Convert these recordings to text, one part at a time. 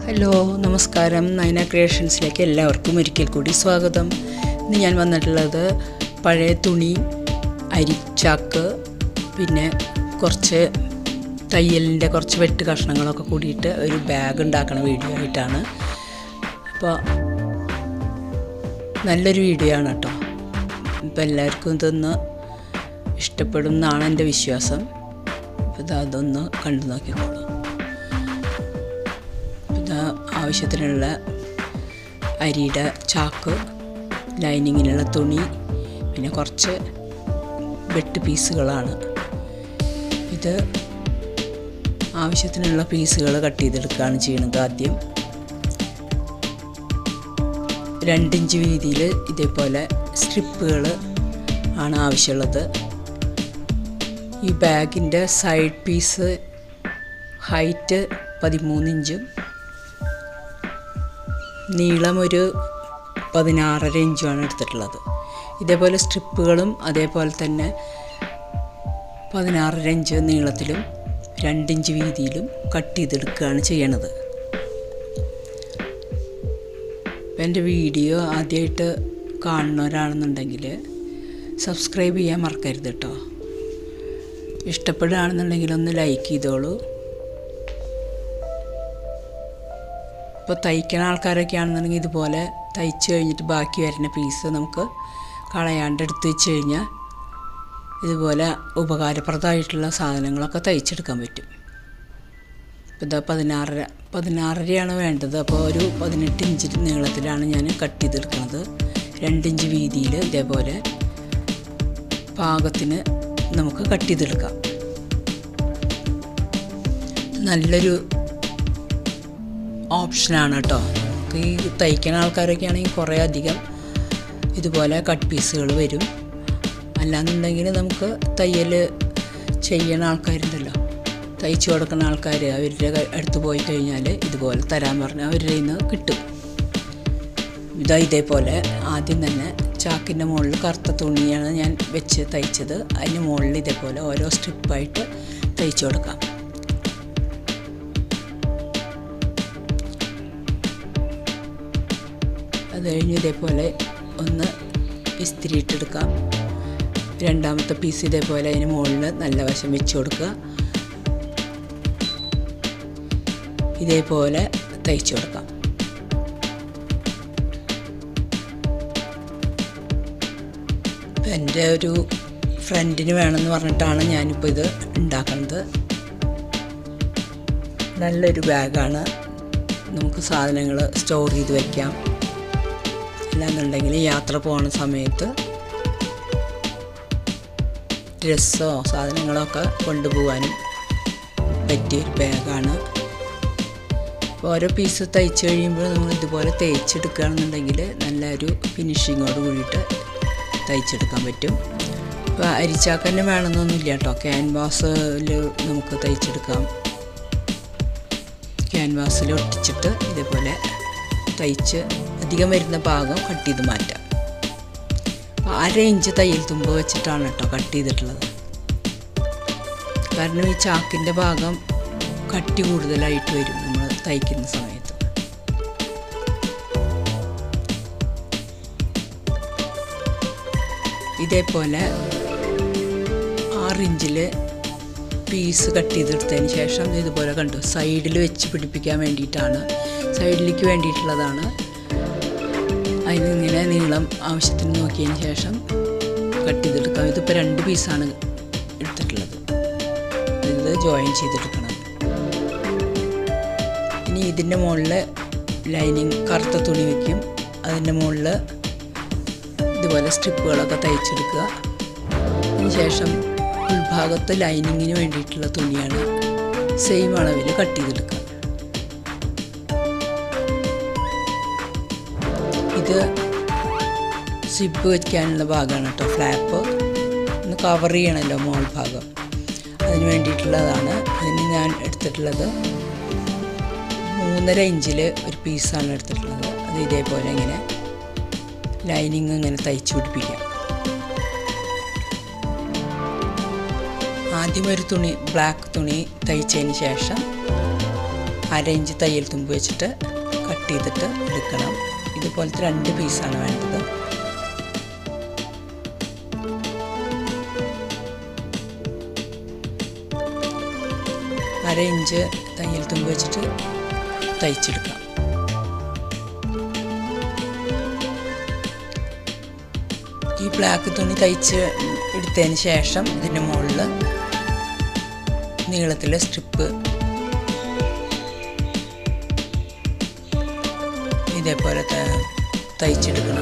hello നമസ്കാരം നയന ക്രിയേഷൻസിലേക്ക് എല്ലാവർക്കും ഒരിക്കൽ കൂടി സ്വാഗതം ഇന്ന് ഞാൻ വന്നിട്ടുള്ളത് പഴയ തുണി അരിച്ചാക്ക് പിന്നെ കുറച്ച് തയ്യലിൻ്റെ കുറച്ച് വെട്ട് കഷ്ണങ്ങളൊക്കെ കൂടിയിട്ട് ഒരു ബാഗ് ഉണ്ടാക്കണ വീഡിയോ ആയിട്ടാണ് അപ്പോൾ നല്ലൊരു വീഡിയോ ആണ് കേട്ടോ ഇപ്പോൾ എല്ലാവർക്കും ഇതൊന്ന് ഇഷ്ടപ്പെടും എന്നാണ് എൻ്റെ വിശ്വാസം അപ്പോൾ ഇത് അതൊന്ന് കണ്ടു നോക്കിക്കോളൂ ഇത് ആവശ്യത്തിനുള്ള അരിയുടെ ചാക്ക് ലൈനിങ്ങിനുള്ള തുണി പിന്നെ കുറച്ച് വെട്ട് പീസുകളാണ് ഇത് ആവശ്യത്തിനുള്ള പീസുകൾ കട്ട് ചെയ്തെടുക്കുകയാണ് ചെയ്യുന്നത് ആദ്യം രണ്ടിഞ്ച് വീതിയിൽ ഇതേപോലെ സ്ട്രിപ്പുകൾ ആണ് ആവശ്യമുള്ളത് ഈ ബാഗിൻ്റെ സൈഡ് പീസ് ഹൈറ്റ് പതിമൂന്ന് ഇഞ്ചും നീളം ഒരു പതിനാറര ഇഞ്ചുമാണ് എടുത്തിട്ടുള്ളത് ഇതേപോലെ സ്ട്രിപ്പുകളും അതേപോലെ തന്നെ പതിനാറര ഇഞ്ച് നീളത്തിലും രണ്ടിഞ്ച് വീതിയിലും കട്ട് ചെയ്തെടുക്കുകയാണ് ചെയ്യണത് അപ്പം എൻ്റെ വീഡിയോ ആദ്യമായിട്ട് കാണുന്നവരാണെന്നുണ്ടെങ്കിൽ സബ്സ്ക്രൈബ് ചെയ്യാൻ മറക്കരുത് കേട്ടോ ഇഷ്ടപ്പെടുകയാണെന്നുണ്ടെങ്കിൽ ഒന്ന് ലൈക്ക് ചെയ്തോളൂ ഇപ്പോൾ തയ്ക്കണ ആൾക്കാരൊക്കെ ആണെന്നുണ്ടെങ്കിൽ ഇതുപോലെ തയ്ച്ച് കഴിഞ്ഞിട്ട് ബാക്കി വരുന്ന പീസ് നമുക്ക് കളയാണ്ട് എടുത്ത് വെച്ച് കഴിഞ്ഞാൽ ഇതുപോലെ ഉപകാരപ്രദമായിട്ടുള്ള സാധനങ്ങളൊക്കെ തയ്ച്ചെടുക്കാൻ പറ്റും ഇപ്പോൾ ഇതാ പതിനാറര പതിനാറരയാണ് വേണ്ടത് അപ്പോൾ ഒരു പതിനെട്ട് ഇഞ്ച് നീളത്തിലാണ് ഞാൻ കട്ട് ചെയ്തെടുക്കുന്നത് രണ്ടിഞ്ച് വീതിയിൽ ഇതേപോലെ പാകത്തിന് നമുക്ക് കട്ട് ചെയ്തെടുക്കാം നല്ലൊരു ഓപ്ഷനാണ് കേട്ടോ നമുക്ക് ഈ തയ്ക്കുന്ന ആൾക്കാരൊക്കെ ആണെങ്കിൽ കുറേ അധികം ഇതുപോലെ കട്ട് പീസുകൾ വരും അല്ലാന്നുണ്ടെങ്കിൽ നമുക്ക് തയ്യൽ ചെയ്യുന്ന ആൾക്കാരുണ്ടല്ലോ തയ്ച്ചു കൊടുക്കുന്ന ആൾക്കാർ അവരുടെ അടുത്ത് പോയി കഴിഞ്ഞാൽ ഇതുപോലെ തരാൻ പറഞ്ഞാൽ അവരുടെ നിന്ന് കിട്ടും ഇതാ ഇതേപോലെ ആദ്യം തന്നെ ചാക്കിൻ്റെ മുകളിൽ കറുത്ത തുണിയാണ് ഞാൻ വെച്ച് തയ്ച്ചത് അതിന് മുകളിൽ ഇതേപോലെ ഓരോ സ്ട്രിപ്പായിട്ട് തയ്ച്ചു കൊടുക്കാം അത് കഴിഞ്ഞ് ഇതേപോലെ ഒന്ന് ഇസ്തിരി ഇട്ടെടുക്കാം രണ്ടാമത്തെ പീസ് ഇതേപോലെ അതിന് മുകളിൽ നല്ല വശം വെച്ച് കൊടുക്കുക ഇതേപോലെ തയ്ച്ചു കൊടുക്കാം എൻ്റെ ഒരു ഫ്രണ്ടിന് വേണമെന്ന് പറഞ്ഞിട്ടാണ് ഞാനിപ്പോൾ ഇത് ഉണ്ടാക്കുന്നത് നല്ലൊരു ബാഗാണ് നമുക്ക് സാധനങ്ങൾ സ്റ്റോർ ചെയ്ത് വയ്ക്കാം അല്ലാന്നുണ്ടെങ്കിൽ യാത്ര പോകുന്ന സമയത്ത് ഡ്രസ്സോ സാധനങ്ങളൊക്കെ കൊണ്ടുപോകാനും പറ്റിയൊരു ബാഗാണ് ഓരോ പീസ് തയ്ച്ച് കഴിയുമ്പോൾ നമ്മൾ ഇതുപോലെ തേച്ചെടുക്കുകയാണെന്നുണ്ടെങ്കിൽ നല്ലൊരു ഫിനിഷിങ്ങോട് കൂടിയിട്ട് തയ്ച്ചെടുക്കാൻ പറ്റും ഇപ്പോൾ അരിച്ചാക്ക് തന്നെ വേണമെന്നൊന്നുമില്ല കേട്ടോ ക്യാൻവാസിൽ നമുക്ക് തയ്ച്ചെടുക്കാം ക്യാൻവാസിൽ ഒട്ടിച്ചിട്ട് ഇതേപോലെ തയ്ച്ച് അധികം വരുന്ന ഭാഗം കട്ട് ചെയ്ത് മാറ്റാം അര ഇഞ്ച് തയ്യൽ തുമ്പ് വെച്ചിട്ടാണ് കേട്ടോ കട്ട് ചെയ്തിട്ടുള്ളത് കാരണം ഈ ചാക്കിൻ്റെ ഭാഗം കട്ടി കൂടുതലായിട്ട് വരും നമ്മൾ തയ്ക്കുന്ന സമയത്ത് ഇതേപോലെ ആറ് ഇഞ്ചിൽ പീസ് കട്ട് ചെയ്തെടുത്തതിന് ശേഷം ഇതുപോലെ കണ്ടു സൈഡിൽ വെച്ച് പിടിപ്പിക്കാൻ വേണ്ടിയിട്ടാണ് സൈഡിലേക്ക് വേണ്ടിയിട്ടുള്ളതാണ് അതിനിങ്ങനെ നീളം ആവശ്യത്തിന് നോക്കിയതിന് ശേഷം കട്ട് ചെയ്തെടുക്കാം ഇതിപ്പോൾ രണ്ട് പീസാണ് എടുത്തിട്ടുള്ളത് ഇത് ജോയിൻ ചെയ്തെടുക്കണം ഇനി ഇതിൻ്റെ മുകളിൽ ലൈനിങ് കറുത്ത തുണി വയ്ക്കും അതിൻ്റെ മുകളിൽ ഇതുപോലെ സ്ട്രിപ്പുകളൊക്കെ തയ്ച്ചെടുക്കുക അതിന് ശേഷം ഉൾഭാഗത്ത് ലൈനിങ്ങിന് വേണ്ടിയിട്ടുള്ള തുണിയാണ് സെയിം അളവിൽ കട്ട് ചെയ്തെടുക്കുക ഇത് സിബ് വയ്ക്കാനുള്ള ഭാഗമാണ് കേട്ടോ ഫ്ലാപ്പ് ഒന്ന് കവർ ചെയ്യണമല്ലോ മോൾ ഭാഗം അതിന് വേണ്ടിയിട്ടുള്ളതാണ് അതിന് ഞാൻ എടുത്തിട്ടുള്ളത് മൂന്നര ഇഞ്ചിൽ ഒരു പീസാണ് എടുത്തിട്ടുള്ളത് അത് ഇതേപോലെ ഇങ്ങനെ ലൈനിങ് ഇങ്ങനെ തയ്ച്ചു പിടിപ്പിക്കാം ആദ്യം ഒരു തുണി ബ്ലാക്ക് തുണി തയ്ച്ചതിന് ശേഷം അര ഇഞ്ച് തയ്യൽ തുമ്പ് വെച്ചിട്ട് കട്ട് ചെയ്തിട്ട് എടുക്കണം ഇതുപോലത്തെ രണ്ട് പീസാണ് വേണ്ടത് അര ഇഞ്ച് തയ്യൽ തുമ്പ് വെച്ചിട്ട് തയ്ച്ചെടുക്കാം ഈ ബ്ലാക്ക് തുണി തയ്ച്ച് എടുത്തതിന് ശേഷം ഇതിൻ്റെ മുകളിൽ നീളത്തിലെ സ്ട്രിപ്പ് ഇതേപോലെ ത- തയ്ച്ചെടുക്കണം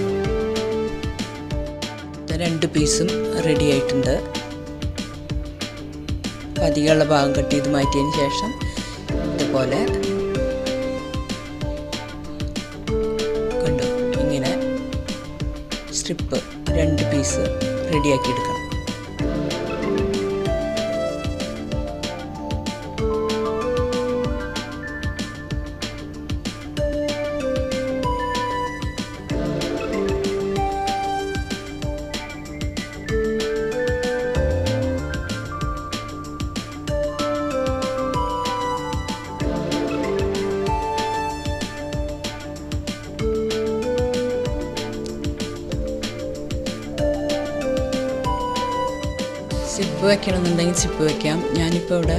ഇത് രണ്ട് പീസും റെഡി ആയിട്ടുണ്ട് പതിയുള്ള ഭാഗം കട്ട് ചെയ്ത് മാറ്റിയതിന് ശേഷം ഇതുപോലെ കണ്ടു ഇങ്ങനെ സ്ട്രിപ്പ് രണ്ട് പീസ് റെഡിയാക്കി എടുക്കണം സിപ്പ് വെക്കണമെന്നുണ്ടെങ്കിൽ സിപ്പ് വെക്കാം ഞാനിപ്പോൾ ഇവിടെ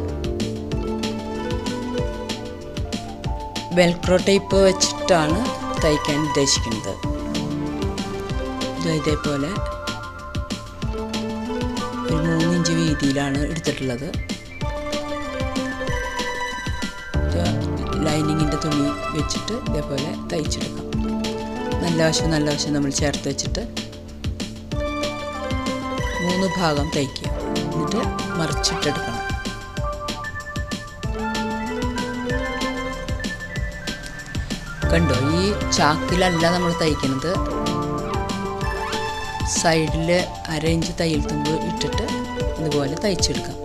വെൽക്രോ ടൈപ്പ് വെച്ചിട്ടാണ് തയ്ക്കാൻ ഉദ്ദേശിക്കുന്നത് ഇത് ഇതേപോലെ ഒരു മൂന്നിഞ്ച് വീതിയിലാണ് എടുത്തിട്ടുള്ളത് ലൈനിങ്ങിൻ്റെ തുണി വെച്ചിട്ട് ഇതേപോലെ തയ്ച്ചെടുക്കാം നല്ല വശം നല്ല വശം നമ്മൾ ചേർത്ത് വെച്ചിട്ട് മൂന്ന് ഭാഗം തയ്ക്കുക എന്നിട്ട് മറിച്ചിട്ടെടുക്കണം കണ്ടോ ഈ ചാക്കിലല്ല നമ്മൾ തയ്ക്കുന്നത് സൈഡിൽ അര ഇഞ്ച് തയ്യൽ തുമ്പ് ഇട്ടിട്ട് ഇതുപോലെ തയ്ച്ചെടുക്കാം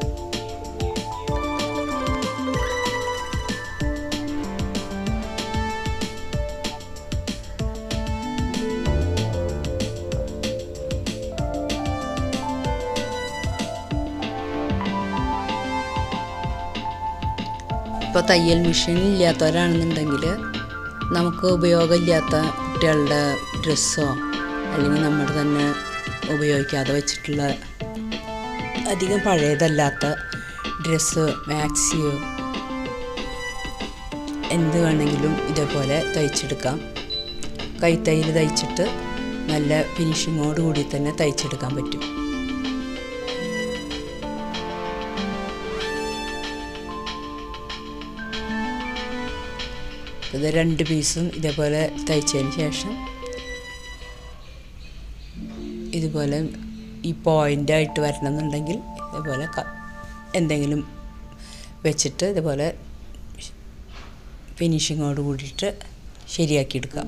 ഇപ്പോൾ തയ്യൽ മെഷീൻ ഇല്ലാത്തവരാണെന്നുണ്ടെങ്കിൽ നമുക്ക് ഉപയോഗമില്ലാത്ത കുട്ടികളുടെ ഡ്രസ്സോ അല്ലെങ്കിൽ നമ്മുടെ തന്നെ ഉപയോഗിക്കാതെ വെച്ചിട്ടുള്ള അധികം പഴയതല്ലാത്ത ഡ്രസ്സ് മാക്സിയോ എന്ത് വേണമെങ്കിലും ഇതേപോലെ തയ്ച്ചെടുക്കാം കൈത്തയ്യൽ തയ്ച്ചിട്ട് നല്ല ഫിനിഷിങ്ങോട് കൂടി തന്നെ തയ്ച്ചെടുക്കാൻ പറ്റും ഇത് രണ്ട് പീസും ഇതേപോലെ തയ്ച്ചതിന് ശേഷം ഇതുപോലെ ഈ പോയിൻ്റ് ആയിട്ട് വരണം എന്നുണ്ടെങ്കിൽ ഇതേപോലെ ക- എന്തെങ്കിലും വെച്ചിട്ട് ഇതുപോലെ ഫിനിഷിങ്ങോട് കൂടിയിട്ട് ശരിയാക്കി എടുക്കാം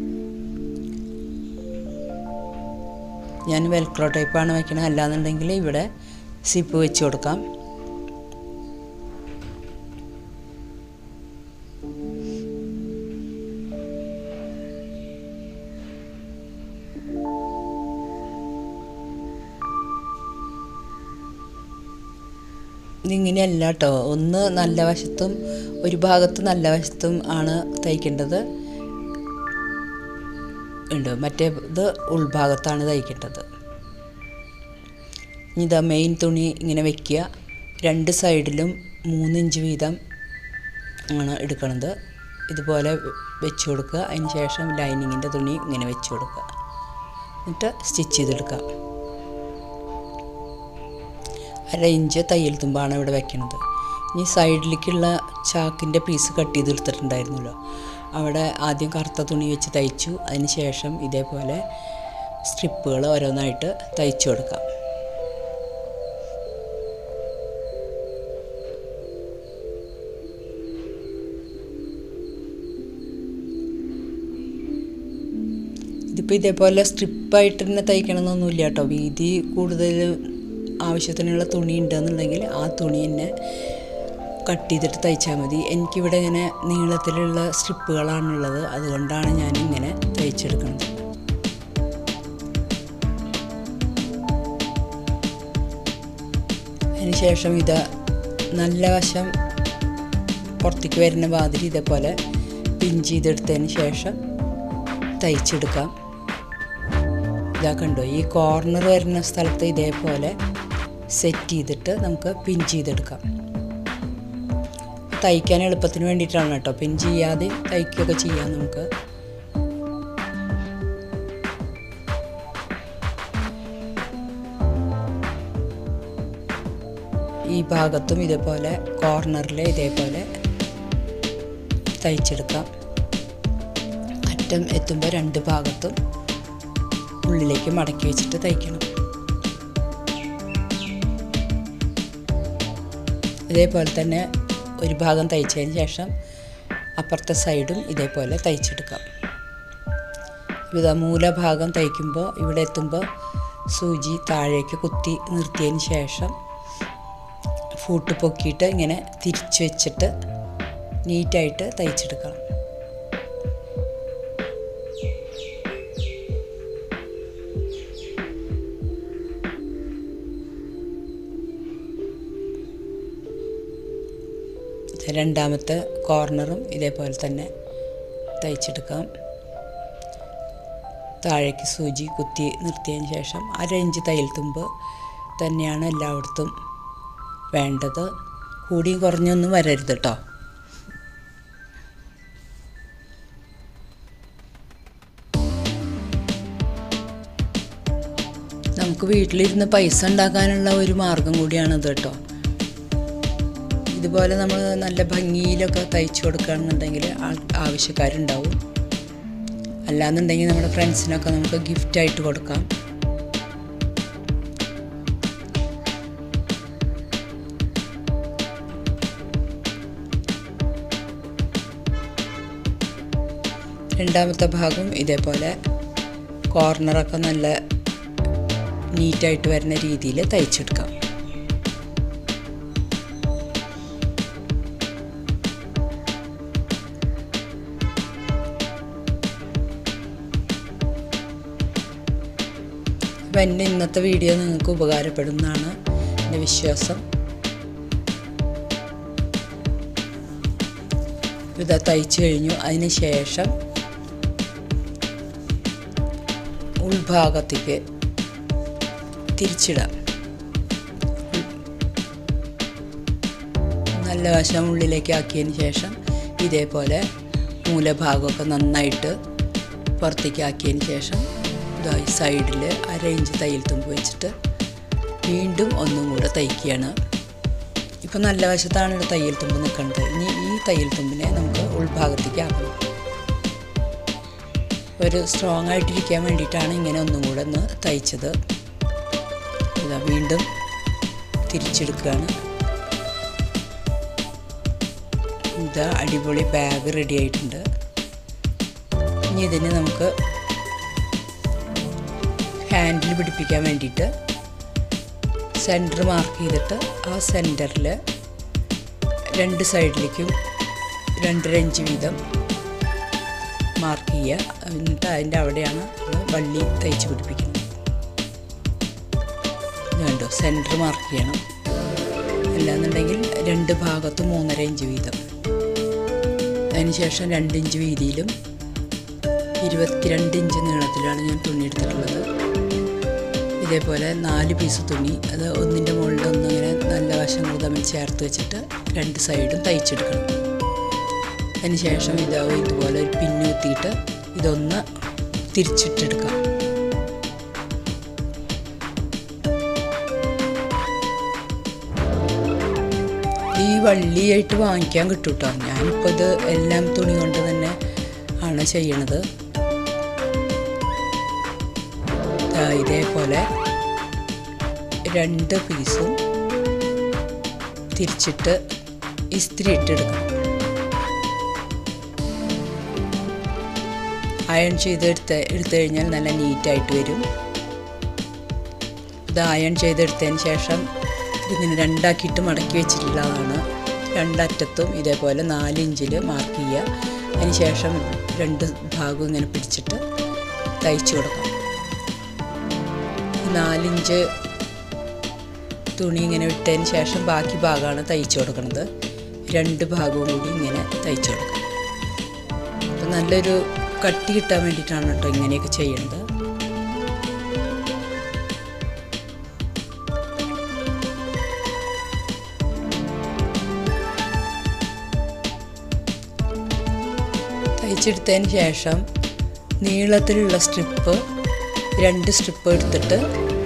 ഞാൻ വെൽക്രോ ടൈപ്പാണ് വയ്ക്കണത് അല്ലാന്നുണ്ടെങ്കിൽ ഇവിടെ സിപ്പ് വെച്ച് കൊടുക്കാം ഇതിങ്ങനെയല്ല കേട്ടോ ഒന്ന് നല്ല വശത്തും ഒരു ഭാഗത്ത് നല്ല വശത്തും ആണ് തയ്ക്കേണ്ടത് ഉണ്ട് മറ്റേ ഇത് ഉൾഭാഗത്താണ് തയ്ക്കേണ്ടത് ഇനി ഇതാ മെയിൻ തുണി ഇങ്ങനെ വെക്കുക രണ്ട് സൈഡിലും മൂന്നിഞ്ച് വീതം ആണ് എടുക്കണത് ഇതുപോലെ വെച്ച് കൊടുക്കുക അതിന് ശേഷം ലൈനിങ്ങിൻ്റെ തുണി ഇങ്ങനെ വെച്ച് കൊടുക്കുക എന്നിട്ട് സ്റ്റിച്ച് ചെയ്തെടുക്കാം അര ഇഞ്ച് തയ്യൽ തുമ്പാണ് ഇവിടെ വെക്കണത് ഇനി സൈഡിലേക്കുള്ള ചാക്കിൻ്റെ പീസ് കട്ട് ചെയ്തെടുത്തിട്ടുണ്ടായിരുന്നല്ലോ അവിടെ ആദ്യം കറുത്ത തുണി വെച്ച് തയ്ച്ചു അതിന് ശേഷം ഇതേപോലെ സ്ട്രിപ്പുകൾ ഓരോന്നായിട്ട് തയ്ച്ചു കൊടുക്കാം ഇതിപ്പോൾ ഇതേപോലെ സ്ട്രിപ്പായിട്ട് തന്നെ തയ്ക്കണമെന്നൊന്നുമില്ല കേട്ടോ വീതി കൂടുതൽ ആവശ്യത്തിനുള്ള തുണി ഉണ്ടെന്നുണ്ടെങ്കിൽ ആ തുണി തന്നെ കട്ട് ചെയ്തിട്ട് തയ്ച്ചാൽ മതി എനിക്കിവിടെ ഇങ്ങനെ നീളത്തിലുള്ള സ്ട്രിപ്പുകളാണുള്ളത് അതുകൊണ്ടാണ് ഞാൻ ഇങ്ങനെ തയ്ച്ചെടുക്കുന്നത് അതിനുശേഷം ഇത് നല്ല വശം പുറത്തേക്ക് വരുന്ന മാതിരി ഇതേപോലെ പിൻ ചെയ്തെടുത്തതിന് ശേഷം തയ്ച്ചെടുക്കാം ഇതാ കണ്ടോ ഈ കോർണർ വരുന്ന സ്ഥലത്ത് ഇതേപോലെ സെറ്റ് ചെയ്തിട്ട് നമുക്ക് പിൻ ചെയ്തെടുക്കാം തയ്ക്കാൻ എളുപ്പത്തിന് വേണ്ടിയിട്ടാണ് കേട്ടോ പിൻ ചെയ്യാതെ തയ്ക്കുകയൊക്കെ ചെയ്യാം നമുക്ക് ഈ ഭാഗത്തും ഇതേപോലെ കോർണറിൽ ഇതേപോലെ തയ്ച്ചെടുക്കാം അറ്റം എത്തുമ്പോൾ രണ്ട് ഭാഗത്തും ഉള്ളിലേക്ക് മടക്കി വെച്ചിട്ട് തയ്ക്കണം ഇതേപോലെ തന്നെ ഒരു ഭാഗം തയ്ച്ചതിന് ശേഷം അപ്പുറത്തെ സൈഡും ഇതേപോലെ തയ്ച്ചെടുക്കാം ഇതാ മൂലഭാഗം തയ്ക്കുമ്പോൾ ഇവിടെ എത്തുമ്പോൾ സൂചി താഴേക്ക് കുത്തി നിർത്തിയതിന് ശേഷം ഫൂട്ട് പൊക്കിയിട്ട് ഇങ്ങനെ തിരിച്ച് വെച്ചിട്ട് നീറ്റായിട്ട് തയ്ച്ചെടുക്കണം രണ്ടാമത്തെ കോർണറും ഇതേപോലെ തന്നെ തയ്ച്ചെടുക്കാം താഴേക്ക് സൂചി കുത്തി നിർത്തിയതിന് ശേഷം അര ഇഞ്ച് തയ്യൽ തുമ്പ് തന്നെയാണ് എല്ലായിടത്തും വേണ്ടത് കൂടിയും കുറഞ്ഞൊന്നും വരരുത് കേട്ടോ നമുക്ക് വീട്ടിലിരുന്ന് പൈസ ഉണ്ടാക്കാനുള്ള ഒരു മാർഗം കൂടിയാണിത് കേട്ടോ ഇതുപോലെ നമ്മൾ നല്ല ഭംഗിയിലൊക്കെ തയ്ച്ചു കൊടുക്കുകയാണെന്നുണ്ടെങ്കിൽ ആൾ ആവശ്യക്കാരുണ്ടാവും അല്ലാന്നുണ്ടെങ്കിൽ നമ്മുടെ ഫ്രണ്ട്സിനൊക്കെ നമുക്ക് ഗിഫ്റ്റായിട്ട് കൊടുക്കാം രണ്ടാമത്തെ ഭാഗം ഇതേപോലെ കോർണറൊക്കെ നല്ല നീറ്റായിട്ട് വരുന്ന രീതിയിൽ തയ്ച്ചെടുക്കാം അപ്പം എൻ്റെ ഇന്നത്തെ വീഡിയോ നിങ്ങൾക്ക് ഉപകാരപ്പെടുന്നതാണ് എൻ്റെ വിശ്വാസം ഇത് തയ്ച്ചു കഴിഞ്ഞു അതിന് ശേഷം ഉൾഭാഗത്തേക്ക് തിരിച്ചിടാം നല്ല വശം ഉള്ളിലേക്ക് ആക്കിയതിന് ശേഷം ഇതേപോലെ മൂലഭാഗമൊക്കെ നന്നായിട്ട് പുറത്തേക്ക് ആക്കിയതിന് ശേഷം ഇതായി സൈഡിൽ അര ഇഞ്ച് തയ്യൽ തുമ്പ് വെച്ചിട്ട് വീണ്ടും ഒന്നും കൂടെ തയ്ക്കുകയാണ് ഇപ്പം നല്ല വശത്താണ് തയ്യൽ തുമ്പ് നിൽക്കുന്നത് ഇനി ഈ തയ്യൽ തുമ്പിനെ നമുക്ക് ഉൾഭാഗത്തേക്ക് ആക്കണം ഒരു സ്ട്രോങ് ആയിട്ടിരിക്കാൻ വേണ്ടിയിട്ടാണ് ഇങ്ങനെ ഒന്നും കൂടെ ഒന്ന് തയ്ച്ചത് ഇതാ വീണ്ടും തിരിച്ചെടുക്കുകയാണ് ഇതാ അടിപൊളി ബാഗ് റെഡി ആയിട്ടുണ്ട് ഇനി ഇതിന് നമുക്ക് ഹാൻഡിൽ പിടിപ്പിക്കാൻ വേണ്ടിയിട്ട് സെൻറ്റർ മാർക്ക് ചെയ്തിട്ട് ആ സെൻറ്ററിൽ രണ്ട് സൈഡിലേക്കും രണ്ടര ഇഞ്ച് വീതം മാർക്ക് ചെയ്യുക എന്നിട്ട് അതിൻ്റെ അവിടെയാണ് വള്ളി തയ്ച്ച് പിടിപ്പിക്കുന്നത് വേണ്ടോ സെൻറ്റർ മാർക്ക് ചെയ്യണം അല്ലാന്നുണ്ടെങ്കിൽ രണ്ട് ഭാഗത്തും മൂന്നര ഇഞ്ച് വീതം അതിനുശേഷം രണ്ട് ഇഞ്ച് വീതിയിലും ഇരുപത്തിരണ്ട് ഇഞ്ച് നീളത്തിലാണ് ഞാൻ തുണി എടുത്തിട്ടുള്ളത് ഇതേപോലെ നാല് പീസ് തുണി അത് ഒന്നിൻ്റെ മുകളിൽ ഒന്നിങ്ങനെ നല്ല വശങ്ങൾ തമ്മിൽ ചേർത്ത് വെച്ചിട്ട് രണ്ട് സൈഡും തയ്ച്ചെടുക്കണം അതിന് ശേഷം ഇതാവും ഇതുപോലെ ഒരു പിന്നു കുത്തിയിട്ട് ഇതൊന്ന് തിരിച്ചിട്ടെടുക്കാം ഈ വള്ളിയായിട്ട് വാങ്ങിക്കാൻ കിട്ടും കേട്ടോ ഞാനിപ്പോൾ ഇത് എല്ലാം തുണി കൊണ്ട് തന്നെ ആണ് ചെയ്യണത് ദാ ഇതേപോലെ രണ്ട് പീസും തിരിച്ചിട്ട് ഇസ്തിരി ഇട്ടെടുക്കണം അയൺ ചെയ്തെടുത്ത് എടുത്തു കഴിഞ്ഞാൽ നല്ല നീറ്റായിട്ട് വരും ഇത് അയൺ ചെയ്തെടുത്തതിന് ശേഷം ഇതിങ്ങനെ രണ്ടാക്കിയിട്ട് മടക്കി വെച്ചിട്ടുള്ളതാണ് രണ്ടറ്റത്തും ഇതേപോലെ നാല് ഇഞ്ചിൽ മാർക്ക് ചെയ്യുക അതിന് ശേഷം രണ്ട് ഭാഗവും ഇങ്ങനെ പിടിച്ചിട്ട് തയ്ച്ചു കൊടുക്കാം നാലിഞ്ച് തുണി ഇങ്ങനെ വിട്ടതിന് ശേഷം ബാക്കി ഭാഗമാണ് തയ്ച്ചു കൊടുക്കുന്നത് രണ്ട് ഭാഗവും കൂടി ഇങ്ങനെ തയ്ച്ചു കൊടുക്കാം അപ്പം നല്ലൊരു കട്ടി കിട്ടാൻ വേണ്ടിയിട്ടാണ് കേട്ടോ ഇങ്ങനെയൊക്കെ ചെയ്യുന്നത് തയ്ച്ചെടുത്തതിന് ശേഷം നീളത്തിലുള്ള സ്ട്രിപ്പ് രണ്ട് സ്ട്രിപ്പ് എടുത്തിട്ട്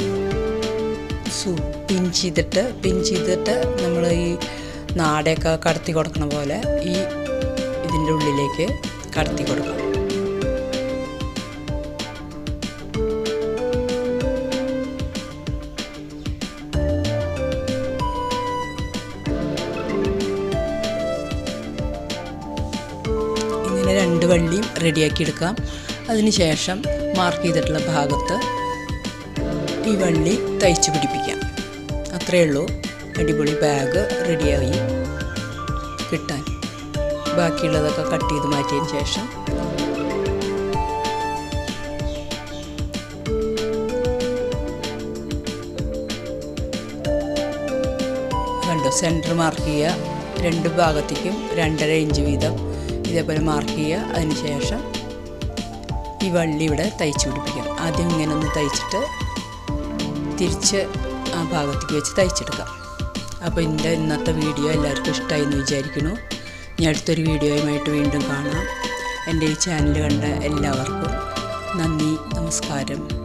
സു പിൻ ചെയ്തിട്ട് പിൻ ചെയ്തിട്ട് നമ്മൾ ഈ നാടയൊക്കെ കടത്തി കൊടുക്കണ പോലെ ഈ ഇതിൻ്റെ ഉള്ളിലേക്ക് കടത്തി കൊടുക്കാം ഇങ്ങനെ രണ്ട് വള്ളിയും റെഡിയാക്കി എടുക്കാം അതിനുശേഷം മാർക്ക് ചെയ്തിട്ടുള്ള ഭാഗത്ത് ഈ വള്ളി തയ്ച്ച് പിടിപ്പിക്കാം അത്രയേ ഉള്ളൂ അടിപൊളി ബാഗ് റെഡിയായി കിട്ടാൻ ബാക്കിയുള്ളതൊക്കെ കട്ട് ചെയ്ത് മാറ്റിയതിന് ശേഷം കണ്ടു സെൻറ്റർ മാർക്ക് ചെയ്യുക രണ്ട് ഭാഗത്തേക്കും രണ്ടര ഇഞ്ച് വീതം ഇതേപോലെ മാർക്ക് ചെയ്യുക അതിന് ശേഷം ഈ വള്ളി ഇവിടെ തയ്ച്ച് പിടിപ്പിക്കാം ആദ്യം ഇങ്ങനെ ഒന്ന് തയ്ച്ചിട്ട് തിരിച്ച് ആ ഭാഗത്തേക്ക് വെച്ച് തയ്ച്ചെടുക്കാം അപ്പോൾ എൻ്റെ ഇന്നത്തെ വീഡിയോ എല്ലാവർക്കും ഇഷ്ടമായി എന്ന് വിചാരിക്കുന്നു ഞാൻ അടുത്തൊരു വീഡിയോയുമായിട്ട് വീണ്ടും കാണാം എൻ്റെ ഈ ചാനൽ കണ്ട എല്ലാവർക്കും നന്ദി നമസ്കാരം